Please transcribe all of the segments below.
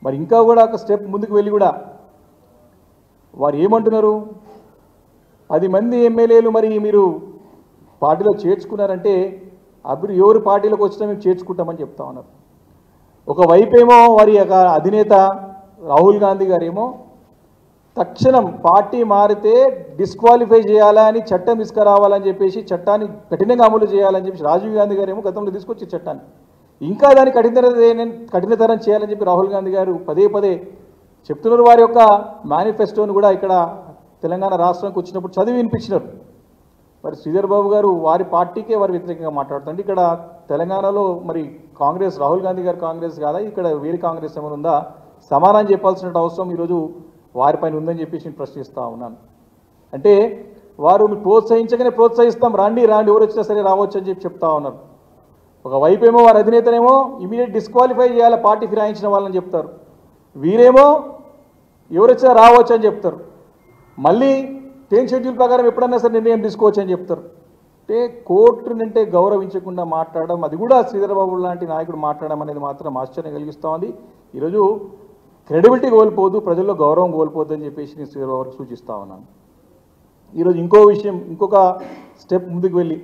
మరి ఇంకా కూడా ఒక స్టెప్ ముందుకు వెళ్ళి కూడా వారు ఏమంటున్నారు పది మంది ఎమ్మెల్యేలు మరి మీరు పార్టీలో చేర్చుకున్నారంటే అభివృద్ధి ఎవరు పార్టీలోకి వచ్చినా మేము చేర్చుకుంటామని చెప్తా ఉన్నారు ఒకవైపేమో వారి యొక్క అధినేత రాహుల్ గాంధీ గారేమో తక్షణం పార్టీ మారితే డిస్క్వాలిఫై చేయాలా అని చట్టం తీసుకురావాలని చెప్పేసి చట్టాన్ని కఠినంగా అమలు చేయాలని చెప్పేసి రాజీవ్ గాంధీ గారు ఏమో గతంలో తీసుకొచ్చి చట్టాన్ని ఇంకా దాన్ని కఠినతర కఠినతరం చేయాలని చెప్పి రాహుల్ గాంధీ గారు పదే పదే చెప్తున్నారు వారి యొక్క మేనిఫెస్టోను కూడా ఇక్కడ తెలంగాణ రాష్ట్రానికి వచ్చినప్పుడు చదివి వినిపించినారు మరి శ్రీధర్ బాబు గారు వారి పార్టీకే వారు వ్యతిరేకంగా మాట్లాడుతుంటే ఇక్కడ తెలంగాణలో మరి కాంగ్రెస్ రాహుల్ గాంధీ గారు కాంగ్రెస్ కాదా ఇక్కడ వేరే కాంగ్రెస్ ఏమైనా ఉందా సమాధానం చెప్పాల్సిన అవసరం ఈరోజు వారిపైన ఉందని చెప్పేసి నేను ప్రశ్నిస్తూ ఉన్నాను అంటే వారు మీరు ప్రోత్సహించగానే ప్రోత్సహిస్తాం రాండి రాండి ఎవరు వచ్చినా సరే రావచ్చు అని చెప్పి చెప్తా ఉన్నారు ఒకవైపు ఏమో వారి అధినేతనేమో ఇమీడియట్ డిస్క్వాలిఫై చేయాలి పార్టీ ఫిరాయించిన వాళ్ళని చెప్తారు వీరేమో ఎవరు వచ్చినా రావచ్చు అని చెప్తారు మళ్ళీ ట్రైన్ షెడ్యూల్ ప్రకారం ఎప్పుడన్నా సరే నిర్ణయం తీసుకోవచ్చు అని చెప్తారు అంటే కోర్టునంటే గౌరవించకుండా మాట్లాడడం అది కూడా శ్రీధరబాబు లాంటి నాయకుడు మాట్లాడడం అనేది మాత్రం ఆశ్చర్యం కలిగిస్తూ ఉంది ఈరోజు క్రెడిబిలిటీ కోల్పోదు ప్రజల్లో గౌరవం కోల్పోద్దు అని చెప్పేసి నేను శ్రీధరబాబుకి సూచిస్తా ఉన్నాను ఈరోజు ఇంకో విషయం ఇంకొక స్టెప్ ముందుకు వెళ్ళి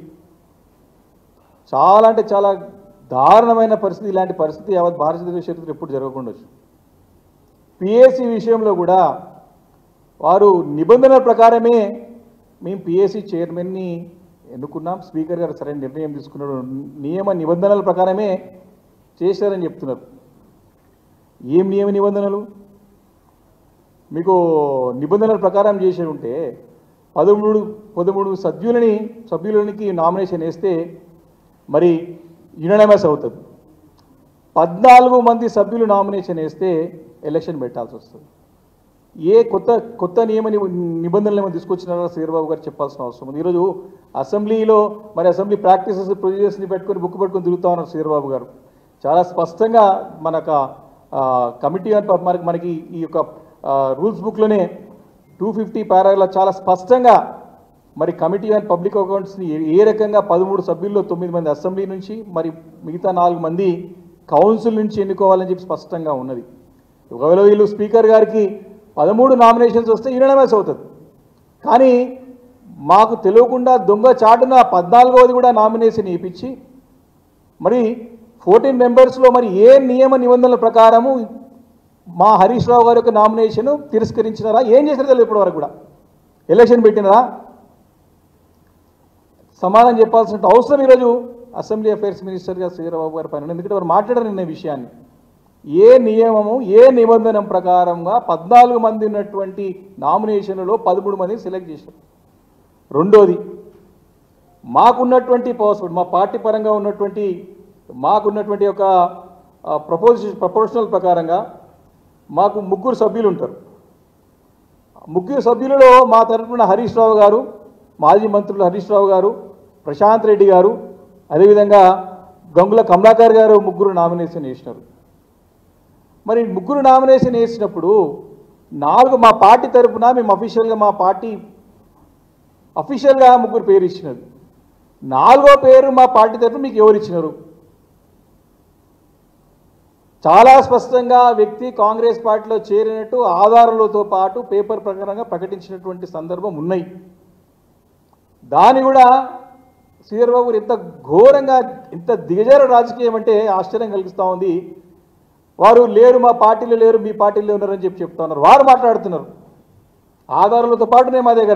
చాలా అంటే చాలా దారుణమైన పరిస్థితి ఇలాంటి పరిస్థితి యావత్ భారతదేశ చరిత్ర ఎప్పుడు జరగకుండొచ్చు పిఎస్సి విషయంలో కూడా వారు నిబంధనల ప్రకారమే మేము పిఎస్సి చైర్మన్ని ఎన్నుకున్నాం స్పీకర్ గారు సరైన నిర్ణయం తీసుకున్నారు నియమ నిబంధనల ప్రకారమే చేశారని చెప్తున్నారు ఏం నియమ నిబంధనలు మీకు నిబంధనల ప్రకారం చేసి ఉంటే పదమూడు పదమూడు సభ్యులని సభ్యులనికి నామినేషన్ వేస్తే మరి యుననమస్ అవుతుంది పద్నాలుగు మంది సభ్యులు నామినేషన్ వేస్తే ఎలక్షన్ పెట్టాల్సి వస్తుంది ఏ కొత్త కొత్త నియమ నిబ- నిబంధనలు ఏమైనా తీసుకొచ్చినారో శ్రీరబాబు గారు చెప్పాల్సిన అవసరం ఉంది ఈరోజు అసెంబ్లీలో మరి అసెంబ్లీ ప్రాక్టీసెస్ ప్రొసీజర్స్ని పెట్టుకొని బుక్ పెట్టుకొని తిరుగుతా ఉన్నారు శ్రీరబాబు గారు చాలా స్పష్టంగా మనకు కమిటీ అని ప- మనకి మనకి ఈ యొక్క రూల్స్ బుక్లోనే టూ ఫిఫ్టీ పారాగ్లో చాలా స్పష్టంగా మరి కమిటీ ఆన్ పబ్లిక్ అకౌంట్స్ని ఏ- ఏ రకంగా పదమూడు సభ్యుల్లో తొమ్మిది మంది అసెంబ్లీ నుంచి మరి మిగతా నాలుగు మంది కౌన్సిల్ నుంచి ఎన్నుకోవాలని చెప్పి స్పష్టంగా ఉన్నది ఒకవేళ వీళ్ళు స్పీకర్ గారికి పదమూడు నామినేషన్స్ వస్తే యుననమస్ అవుతుంది కానీ మాకు తెలియకుండా దొంగ చాటున పద్నాలుగవది కూడా నామినేషన్ ఇప్పించి మరి ఫోర్టీన్ మెంబర్స్లో మరి ఏ నియమ నిబంధనల ప్రకారము మా హరీష్ రావు గారి యొక్క నామినేషన్ తిరస్కరించినారా ఏం చేశారో తెలియదు ఇప్పటి వరకు కూడా ఎలక్షన్ పెట్టినారా సమాధానం చెప్పాల్సిన అవసరం ఈరోజు అసెంబ్లీ అఫైర్స్ మినిస్టర్గా శ్రీరాబాబు గారి పైన ఉంది. ఎందుకంటే వారు మాట్లాడారు నిన్న ఈ విషయాన్ని ఏ నియమము ఏ నిబంధన ప్రకారంగా పద్నాలుగు మంది ఉన్నటువంటి నామినేషన్లలో పదమూడు మందిని సెలెక్ట్ చేశారు రెండోది మాకున్నటువంటి పవర్స్ మా పార్టీ పరంగా ఉన్నటువంటి మాకున్నటువంటి ఒక ప్రపోజిషన్ ప్రపోర్షనల్ ప్రకారంగా మాకు ముగ్గురు సభ్యులు ఉంటారు ముగ్గురు సభ్యులలో మా తరఫున హరీష్ రావు గారు మాజీ మంత్రులు హరీష్ రావు గారు ప్రశాంత్ రెడ్డి గారు అదేవిధంగా గంగుల కమలాకర్ గారు ముగ్గురు నామినేషన్ వేసినారు మరి ముగ్గురు నామినేషన్ వేసినప్పుడు నాలుగు మా పార్టీ తరఫున మేము అఫీషియల్గా మా పార్టీ అఫీషియల్గా ముగ్గురు పేరు ఇచ్చినది నాలుగో పేరు మా పార్టీ తరఫున మీకు ఎవరు ఇచ్చినారు చాలా స్పష్టంగా ఆ వ్యక్తి కాంగ్రెస్ పార్టీలో చేరినట్టు ఆధారాలతో పాటు పేపర్ ప్రకారంగా ప్రకటించినటువంటి సందర్భం ఉన్నాయి దాని కూడా శ్రీధర్బాబు గారు ఎంత ఘోరంగా ఇంత దిగజారు రాజకీయం అంటే ఆశ్చర్యం కలిగిస్తూ ఉంది వారు లేరు మా పార్టీలో లేరు మీ పార్టీలో ఉన్నారని చెప్పి చెప్తా ఉన్నారు వారు మాట్లాడుతున్నారు ఆధారాలతో పాటునే మా దగ్గర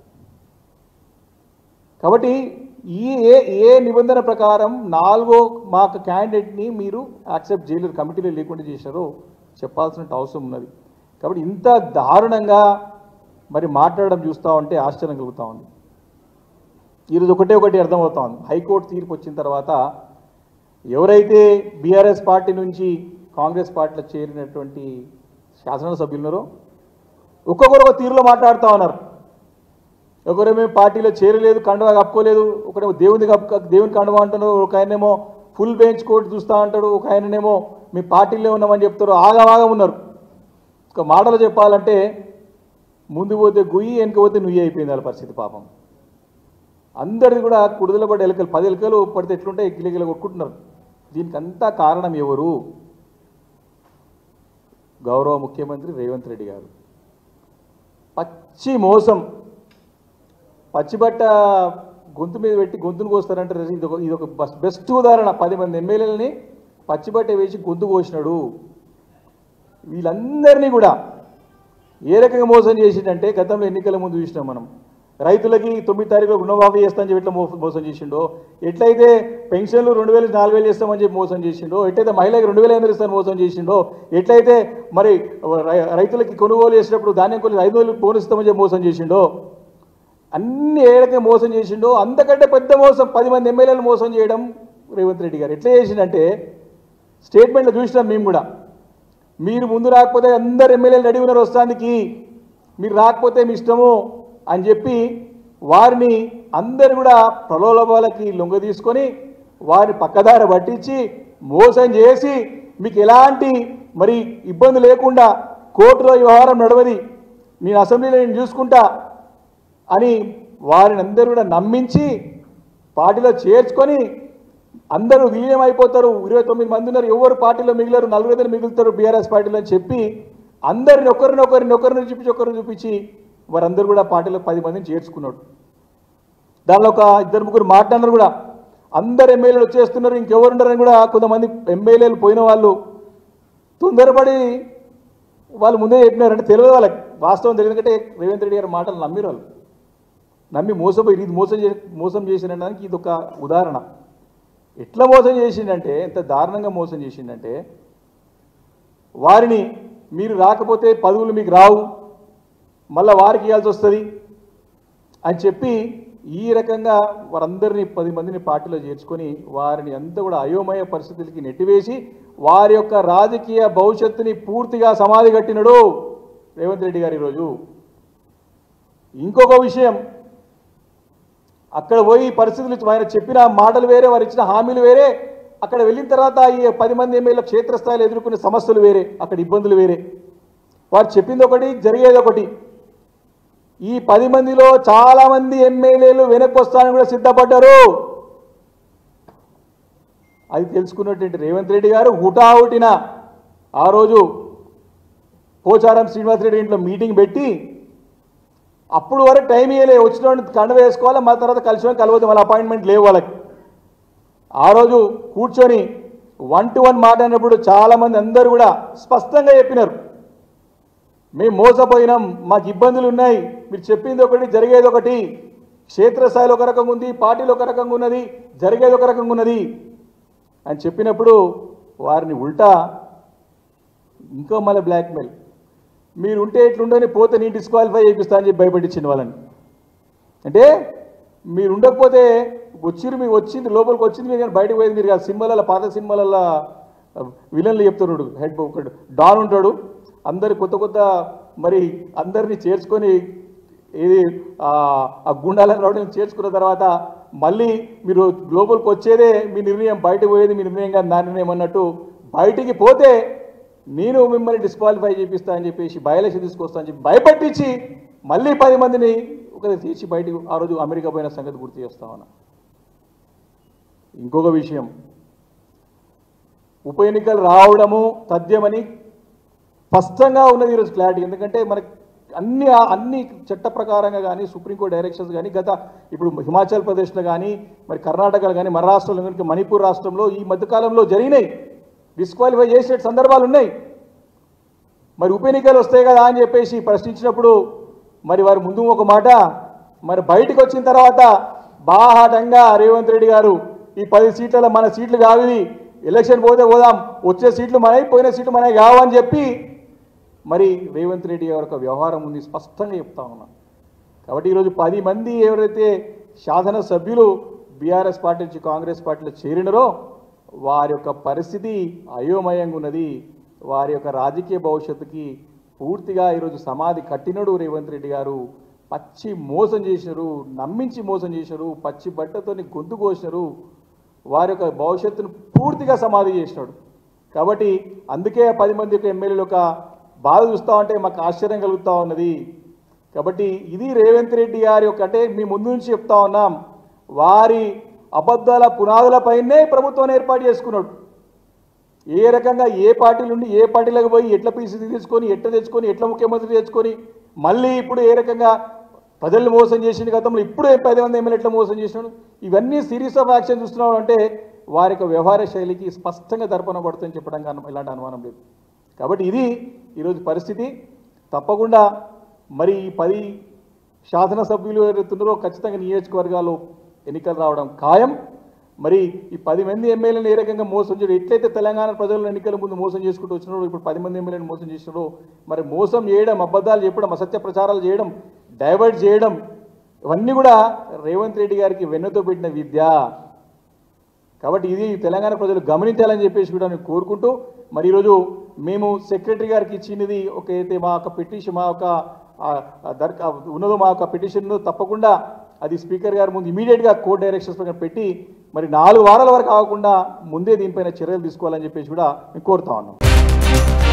కాబట్టి ఈ ఏ ఏ నిబంధన ప్రకారం నాలుగో మా క్యాండిడేట్ని మీరు యాక్సెప్ట్ చేయలేరు కమిటీలో లేకుండా చేశారో చెప్పాల్సిన అవసరం ఉన్నది కాబట్టి ఇంత దారుణంగా మరి మాట్లాడడం చూస్తూ ఉంటే ఆశ్చర్యం కలుగుతూ ఉంది ఈరోజు ఒకటే ఒకటి అర్థమవుతా ఉంది హైకోర్టు తీర్పు వచ్చిన తర్వాత ఎవరైతే బీఆర్ఎస్ పార్టీ నుంచి కాంగ్రెస్ పార్టీలో చేరినటువంటి శాసనసభ్యులు ఉన్నారో ఒక్కొక్కరు ఒక తీరులో మాట్లాడుతూ ఉన్నారు ఒకరేమో పార్టీలో చేరలేదు కండువా కప్పుకోలేదు ఒకరేమో దేవుని కప్పు దేవుని కండువా అంటున్నారు ఒక ఆయనేమో ఫుల్ బెంచ్ కోర్టు చూస్తూ అంటాడు ఒక ఆయననేమో మీ పార్టీలో ఉన్నామని చెప్తారు ఆగమాగా ఉన్నారు ఒక మాటలో చెప్పాలంటే ముందు పోతే గుయ్యి వెనక పోతే నుయ్యి అయిపోయింది వాళ్ళ పరిస్థితి పాపం అందరిది కూడా కుడుదల పడి ఎలకలు పది ఎలకలు పడితే ఎట్లుంటాయి గిలగిల కొట్టుకుంటున్నారు దీనికి అంతా కారణం ఎవరు గౌరవ ముఖ్యమంత్రి రేవంత్ రెడ్డి గారు పచ్చి మోసం పచ్చిబట్ట గొంతు మీద పెట్టి గొంతును కోస్తారంటారు ఇది ఒక ఇది ఒక బస్- బెస్ట్ ఉదాహరణ పది మంది ఎమ్మెల్యేలని పచ్చిబట్ట వేసి గొంతు కోసినాడు వీళ్ళందరినీ కూడా ఏ రకంగా మోసం చేసిండంటే గతంలో ఎన్నికల ముందు చూసినాం మనం రైతులకి తొమ్మిది తారీఖులో రుణమాఫీ చేస్తామని చెప్పి ఎట్లా మో- మోసం చేసిండో ఎట్లయితే పెన్షన్లు రెండు వేలు నాలుగు వేలు చేస్తామని చెప్పి మోసం చేసిండో ఎట్లయితే మహిళకి రెండు వేల ఎనిమిది ఇస్తామని మోసం చేసిండో ఎట్లయితే మరి రై- రైతులకి కొనుగోలు చేసినప్పుడు ధాన్యం కొలి ఐదు వేలు బోనస్ ఇస్తామని చెప్పి మోసం చేసిండో అన్ని ఏ రకంగా మోసం చేసిండో అంతకంటే పెద్ద మోసం పది మంది ఎమ్మెల్యేలు మోసం చేయడం రేవంత్ రెడ్డి గారు ఎట్లా చేసిండంటే స్టేట్మెంట్లో చూసినాం మేము కూడా మీరు ముందు రాకపోతే అందరు ఎమ్మెల్యేలు రెడీ ఉన్నారు వస్తానికి మీరు రాకపోతే మీ ఇష్టము అని చెప్పి వారిని అందరు కూడా ప్రలోభాలకి లొంగ తీసుకొని వారిని పక్కదారి పట్టించి మోసం చేసి మీకు ఎలాంటి మరి ఇబ్బంది లేకుండా కోర్టులో ఈ వ్యవహారం నడవది నేను అసెంబ్లీలో నేను చూసుకుంటా అని వారిని అందరూ కూడా నమ్మించి పార్టీలో చేర్చుకొని అందరూ విలీనం అయిపోతారు ఇరవై తొమ్మిది మంది ఉన్నారు ఎవరు పార్టీలో మిగిలారు నలుగురు మిగులుతారు బీఆర్ఎస్ పార్టీలో అని చెప్పి అందరిని ఒకరిని ఒకరిని ఒకరిని చూపించి ఒకరిని చూపించి వారందరూ కూడా పార్టీలో పది మందిని చేర్చుకున్నాడు దానిలో ఒక ఇద్దరు ముగ్గురు మాట్లాడినారు కూడా అందరు ఎమ్మెల్యేలు వచ్చేస్తున్నారు ఇంకెవరు ఉండరని కూడా కొంతమంది ఎమ్మెల్యేలు పోయిన వాళ్ళు తొందరపడి వాళ్ళు ముందే చెప్పినారు అంటే తెలియదు వాళ్ళకి వాస్తవం తెలియదు ఎందుకంటే రేవంత్ రెడ్డి గారి మాటలు నమ్మిరు వాళ్ళు నమ్మి మోసపోయి ఇది మోసం చే మోసం చేసినడానికి ఇది ఒక ఉదాహరణ ఎట్లా మోసం చేసిండంటే ఎంత దారుణంగా మోసం చేసిండంటే వారిని మీరు రాకపోతే పదవులు మీకు రావు మళ్ళీ వారికి ఇవ్వాల్సి వస్తుంది అని చెప్పి ఈ రకంగా వారందరినీ పది మందిని పార్టీలో చేర్చుకొని వారిని అంతా కూడా అయోమయ పరిస్థితులకి నెట్టివేసి వారి యొక్క రాజకీయ భవిష్యత్తుని పూర్తిగా సమాధి కట్టినడు రేవంత్ రెడ్డి గారు ఈరోజు ఇంకొక విషయం అక్కడ పోయి పరిస్థితులు ఆయన చెప్పిన మాటలు వేరే వారు ఇచ్చిన హామీలు వేరే అక్కడ వెళ్ళిన తర్వాత ఈ పది మంది ఎమ్మెల్యేల క్షేత్రస్థాయిలో ఎదుర్కొనే సమస్యలు వేరే అక్కడ ఇబ్బందులు వేరే వారు చెప్పింది ఒకటి జరిగేది ఒకటి ఈ పది మందిలో చాలా మంది ఎమ్మెల్యేలు వెనక్కి వస్తానని కూడా సిద్ధపడ్డారు అది తెలుసుకున్నటువంటి రేవంత్ రెడ్డి గారు హుటాహుటిన ఆ రోజు పోచారం శ్రీనివాసరెడ్డి ఇంట్లో మీటింగ్ పెట్టి అప్పుడు వరకు టైం ఇవ్వలే వచ్చిన వాడిని కండ వేసుకోవాలి మళ్ళీ తర్వాత కలిసి కలవద్దు మళ్ళీ అపాయింట్మెంట్ లేవు వాళ్ళకి ఆ రోజు కూర్చొని వన్ టు వన్ మాట్లాడినప్పుడు చాలామంది అందరూ కూడా స్పష్టంగా చెప్పినారు మేము మోసపోయినాం మాకు ఇబ్బందులు ఉన్నాయి మీరు చెప్పింది ఒకటి జరిగేది ఒకటి క్షేత్రస్థాయిలో ఒక రకంగా ఉంది పార్టీలో ఒక రకంగా ఉన్నది జరిగేది ఒక రకంగా ఉన్నది అని చెప్పినప్పుడు వారిని ఉల్టా ఇంకో మళ్ళీ బ్లాక్మెయిల్ మీరు ఉంటే ఇట్లుండని పోతే నేను డిస్క్వాలిఫై చేపిస్తా అని చెప్పి భయపెట్టించింది వాళ్ళని అంటే మీరు ఉండకపోతే వచ్చిరు మీరు వచ్చింది లోపలికి వచ్చింది మీరు కానీ బయటకు పోయేది మీరు కాదు సినిమాలలో పాత సినిమాలలో విలన్లు చెప్తున్నాడు హెడ్ ఒకడు డాన్ ఉంటాడు అందరు కొత్త కొత్త మరి అందరినీ చేర్చుకొని ఏది ఆ ఆ గుండాలను రౌడీని చేర్చుకున్న తర్వాత మళ్ళీ మీరు లోపలికి వచ్చేదే మీ నిర్ణయం బయటకు పోయేది మీ నిర్ణయం కాదు నా నిర్ణయం అన్నట్టు బయటికి పోతే నేను మిమ్మల్ని డిస్క్వాలిఫై చేపిస్తా అని చెప్పేసి బయలేసి తీసుకొస్తా అని చెప్పి భయపెట్టించి మళ్ళీ పది మందిని ఒక తీసి బయటకు ఆ రోజు అమెరికా పోయిన సంగతి గుర్తు చేస్తామన్నా ఇంకొక విషయం ఉప ఎన్నికలు రావడము తథ్యమని స్పష్టంగా ఉన్నది ఈరోజు క్లారిటీ ఎందుకంటే మనకి అన్ని అన్ని చట్ట ప్రకారంగా కానీ సుప్రీంకోర్టు డైరెక్షన్స్ కానీ గత ఇప్పుడు హిమాచల్ ప్రదేశ్లో కానీ మరి కర్ణాటకలో కానీ మన రాష్ట్రంలో కానీ మణిపూర్ రాష్ట్రంలో ఈ మధ్యకాలంలో జరిగినాయి డిస్క్వాలిఫై చేసే సందర్భాలు ఉన్నాయి మరి ఉప ఎన్నికలు వస్తాయి కదా అని చెప్పేసి ప్రశ్నించినప్పుడు మరి వారు ముందు ఒక మాట మరి బయటకు వచ్చిన తర్వాత బాహాటంగా రేవంత్ రెడ్డి గారు ఈ పది సీట్లలో మన సీట్లు కావివి ఎలక్షన్ పోతే పోదాం వచ్చే సీట్లు మనవి పోయిన సీట్లు మనవి కావు అని చెప్పి మరి రేవంత్ రెడ్డి గారి యొక్క వ్యవహారం ఉంది స్పష్టంగా చెప్తా ఉన్నా కాబట్టి ఈరోజు పది మంది ఎవరైతే శాసనసభ్యులు బీఆర్ఎస్ పార్టీ నుంచి కాంగ్రెస్ పార్టీలో చేరినరో వారి యొక్క పరిస్థితి అయోమయంగా ఉన్నది వారి యొక్క రాజకీయ భవిష్యత్తుకి పూర్తిగా ఈరోజు సమాధి కట్టినడు రేవంత్ రెడ్డి గారు పచ్చి మోసం చేసినారు నమ్మించి మోసం చేసినారు పచ్చి బట్టతోని గొంతు కోసినారు వారి యొక్క భవిష్యత్తును పూర్తిగా సమాధి చేసినాడు కాబట్టి అందుకే ఆ పది మంది యొక్క ఎమ్మెల్యేలు ఒక బాధ చూస్తా ఉంటే మాకు ఆశ్చర్యం కలుగుతూ ఉన్నది కాబట్టి ఇది రేవంత్ రెడ్డి గారి యొక్క అంటే మీ ముందు నుంచి చెప్తా ఉన్నాం వారి అబద్ధాల పునాదులపైనే ప్రభుత్వాన్ని ఏర్పాటు చేసుకున్నాడు ఏ రకంగా ఏ పార్టీ నుండి ఏ పార్టీలకు పోయి ఎట్లా పీసీ తెచ్చుకొని ఎట్లా తెచ్చుకొని ఎట్లా ముఖ్యమంత్రి తెచ్చుకొని మళ్ళీ ఇప్పుడు ఏ రకంగా ప్రజల్ని మోసం చేసిన గతంలో ఇప్పుడు పది మంది ఎమ్మెల్యే ఎట్లా మోసం చేసినాడు ఇవన్నీ సిరీస్ ఆఫ్ యాక్షన్ చూస్తున్నాం అంటే వారి యొక్క వ్యవహార శైలికి స్పష్టంగా దర్పణ పడుతుందని చెప్పడానికి అను- ఎలాంటి అనుమానం లేదు కాబట్టి ఇది ఈరోజు పరిస్థితి తప్పకుండా మరి ఈ పది శాసనసభ్యులు ఎవరైతున్నారో ఖచ్చితంగా నియోజకవర్గాల్లో ఎన్నికలు రావడం ఖాయం మరి ఈ పది మంది ఎమ్మెల్యేలు ఏ రకంగా మోసం చేయడం ఎట్లయితే తెలంగాణ ప్రజలను ఎన్నికల ముందు మోసం చేసుకుంటూ వచ్చినారో ఇప్పుడు పది మంది ఎమ్మెల్యేలు మోసం చేసినారో మరి మోసం చేయడం అబద్ధాలు చెప్పడం అసత్య ప్రచారాలు చేయడం డైవర్ట్ చేయడం ఇవన్నీ కూడా రేవంత్ రెడ్డి గారికి వెన్నతో పెట్టిన విద్య కాబట్టి ఇది తెలంగాణ ప్రజలు గమనించాలని చెప్పేసి కూడా నేను కోరుకుంటూ మరి ఈరోజు మేము సెక్రటరీ గారికి ఇచ్చినది ఒక అయితే మా యొక్క పిటిషన్ మా యొక్క ఆ, ఆ దర్కా ఉన్నదో మా యొక్క పిటిషన్ తప్పకుండా అది స్పీకర్ గారి ముందు ఇమీడియట్గా కోర్ట్ డైరెక్షన్స్ ప్రకారం పెట్టి మరి నాలుగు వారాల వరకు ఆగకుండా ముందే దీనిపైన చర్యలు తీసుకోవాలని చెప్పేసి కూడా మేము కోరుతా ఉన్నాం